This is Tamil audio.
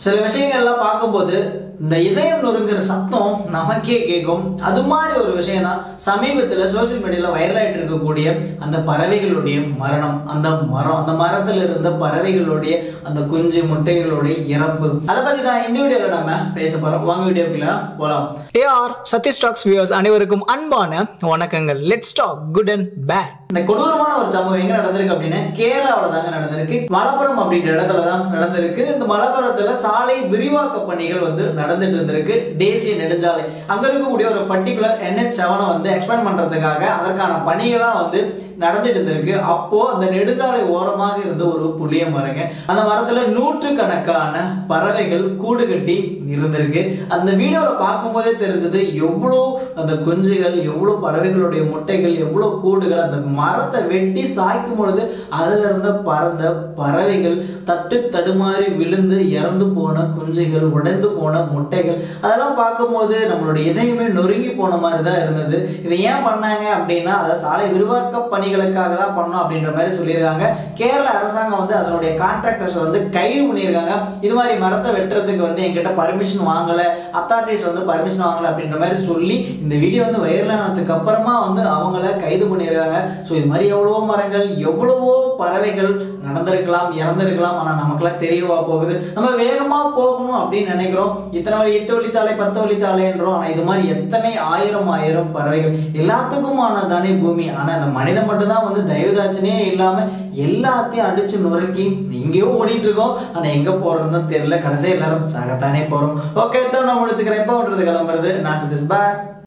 சில விஷயங்கள்லாம் பார்க்கும்போது இந்த இதயம் நொறுங்குற சத்தம் நமக்கே கேட்கும் அது மாதிரி ஒரு விஷயம் தான் சமீபத்தில் சோசியல் மீடியால வைரலாயிட்டு இருக்கக்கூடிய அந்த பறவைகளுடைய மரணம் அந்த மரம் அந்த மரத்துல இருந்த பறவைகளுடைய அந்த குஞ்சு முட்டைகளுடைய இறப்பு அதை பத்தி தான் இந்த வீடியோல நம்ம பேச போறோம் வாங்க வீடியோக்குள்ள போலாம் ஏஆர் சத்ய ஸ்டாக்ஸ் வியூவர்ஸ் அனைவருக்கும் அன்பான வணக்கங்கள் let's talk good and bad இந்த கொடூரமான ஒரு சம்பவம் எங்க நடந்திருக்கு அப்படின்னா கேரளாவில தாங்க நடந்திருக்கு மலப்புரம் அப்படின்ற இடத்துல தான் நடந்திருக்கு இந்த மலப்புரத்துல சாலை விரிவாக்க பணிகள் வந்து நடந்துட்டு இருந்திருக்கு தேசிய நெடுஞ்சாலை அங்க இருக்கக்கூடிய ஒரு பர்டிகுலர் என்ஹெச் செவனை வந்து எக்ஸ்பேண்ட் பண்றதுக்காக அதற்கான பணிகள்லாம் வந்து நடந்துட்டு இருந்திருக்கு அப்போ அந்த நெடுஞ்சாலை ஓரமாக இருந்த ஒரு புளிய மரங்க அந்த மரத்துல நூற்றுக்கணக்கான பறவைகள் கூடு கட்டி இருந்திருக்கு அந்த வீடியோல பார்க்கும்போதே தெரிஞ்சது எவ்வளோ அந்த குஞ்சுகள் எவ்வளோ பறவைகளுடைய முட்டைகள் எவ்வளோ கூடுகள் அந்த மரத்தை வெட்டி சாய்க்கும் பொழுது அதுல இருந்த பறந்த பறவைகள் தட்டு தடுமாறி விழுந்து இறந்து போன குஞ்சுகள் உடைந்து போன முட்டைகள் அதெல்லாம் பார்க்கும்போது நம்மளுடைய இதயமே நொறுங்கி போன மாதிரி தான் இருந்தது இதை ஏன் பண்ணாங்க அப்படின்னா அதை சாலை விரிவாக்க பணிகளுக்காக தான் பண்ணோம் அப்படின்ற மாதிரி சொல்லியிருக்காங்க கேரள அரசாங்கம் வந்து அதனுடைய கான்ட்ராக்டர்ஸ் வந்து கைது பண்ணியிருக்காங்க இது மாதிரி மரத்தை வெட்டுறதுக்கு வந்து எங்கிட்ட பர்மிஷன் வாங்கல அத்தாரிட்டிஸ் வந்து பர்மிஷன் வாங்கல அப்படின்ற மாதிரி சொல்லி இந்த வீடியோ வந்து வைரல் ஆனதுக்கு அப்புறமா வந்து அவங்கள கைது பண்ணியிருக்காங்க ஸோ இது மாதிரி எவ்வளவோ மரங்கள் எவ்வளவோ பறவைகள் நடந்திருக்கலாம் இறந்திருக்கலாம் ஆனால் நமக்குலாம் தெரியவா போகுது நம்ம வேகமா போகணும் அப்படின்னு நினைக்கிறோம் இத்தனை வழி எட்டு வழிச்சாலை பத்து வழிச்சாலைன்றோம் ஆனால் இது மாதிரி எத்தனை ஆயிரம் ஆயிரம் பறவைகள் எல்லாத்துக்குமான தானே பூமி ஆனால் இந்த மனிதன் மட்டும்தான் வந்து தயவுதாட்சனே இல்லாம எல்லாத்தையும் அடிச்சு நொறுக்கி எங்கேயோ ஓடிட்டு இருக்கோம் ஆனா எங்க போறதுன்னு தெரியல கடைசி எல்லாரும் சாகத்தானே போறோம் ஓகே தான் நான் முடிச்சுக்கிறேன் எப்போ ஓடுறது கிளம்புறது நான் பாய்